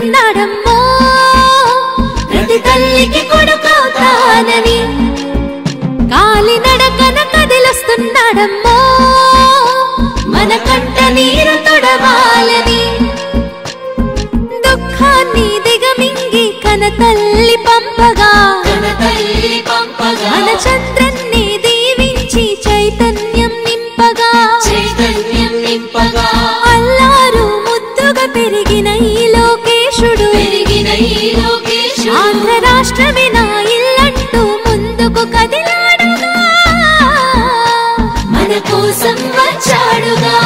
చెబుతున్నాడమ్మో ప్రతి తల్లికి కొడుకవుతానని కాలి నడకన కదిలొస్తున్నాడమ్మో మన కంట నీరు తొడవాలని దుఃఖాన్ని దిగమింగి కన తల్లి పంపగా మన చంద్రన్ని దీవించి చైతన్యం నింపగా చైతన్యం నింపగా అల్లారు ముద్దుగా పెరిగిన ఈ లోకేశుడు పెరిగిన ఈ లోకేశుడు ఆంధ్ర రాష్ట్రమే నా ఇల్లంటూ ముందుకు కదిలాడుగా మన కోసం వచ్చాడుగా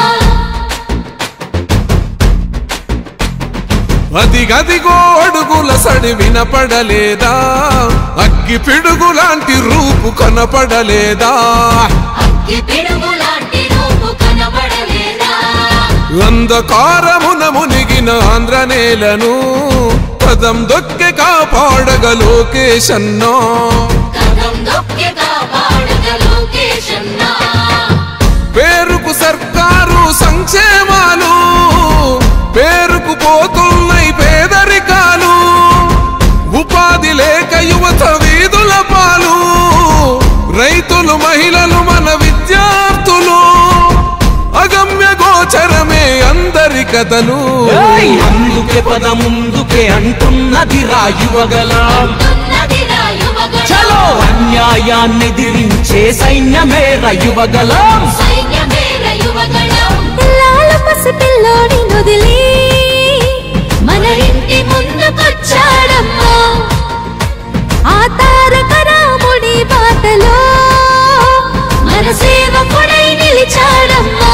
అదిగదిగో అడుగుల సడి వినపడలేదా అగ్గి పిడుగు లాంటి రూపు కనపడలేదా అగ్గి పిడుగు లాంటి రూపు కనబడలేదా అంధకారమున మునిగిన ఆంధ్ర నేలను పదం దొక్కె కాపాడగ లోకేశన్నో కథం దొక్కి కాపాడగ లోకేశన్నా పేరుకు సర్కారు సంక్షేమాలు పేరుకు పోతున్నాయి పేదరికాలు ఉపాధి లేక యువత వీధుల పాలు రైతులు మహిళలు మన విద్యార్థులు అగమ్య గోచరమే అందరి కథలు ఏయ్! అందుకే పద ముందుకే అంటున్నది రాయువగల ఉన్నది రా యువగణం. చలో అన్యాయాన్ని ఎదిరించే సైన్యమే రయువగల సైన్యమే రా యువగణం. పిల్లాల పసిపిల్లోని నొదిలి మన ఇంటి ముందుకొచ్చాడమ్మా ఆ తారక రాముడి బాటలో మన సేవకుడై నిలిచాడమ్మా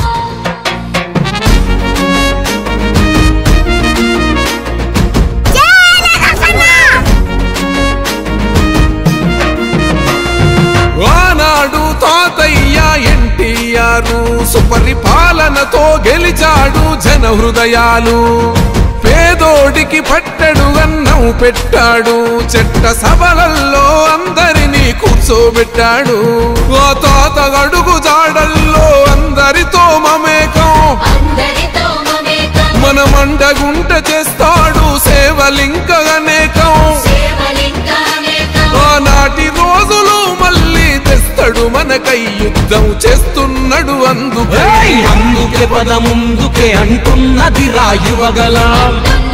ఆనాడు తాతయ్య ఎన్టీఆర్ సుపరిపాలనతో గెలిచాడు జన హృదయాలు పేదోడికి పట్టడు అన్నం పెట్టాడు చెట్ట సభలల్లో అందరినీ కూర్చోబెట్టాడు ఆ తాత అడుగు జాడల్లో అందరితో మమేకం అందరితో మమేకం మన మండగుంట చేస్తాడు సేవలింక అనేకం సేవలింకా అనేకం. ఆనాటి రోజులు మళ్ళీ తెస్తాడు మనకై యుద్ధం చేస్తున్నాడు అందుకై ఏయ్! అందుకే పద ముందుకే అంటున్నది రాయువగల ఉన్నది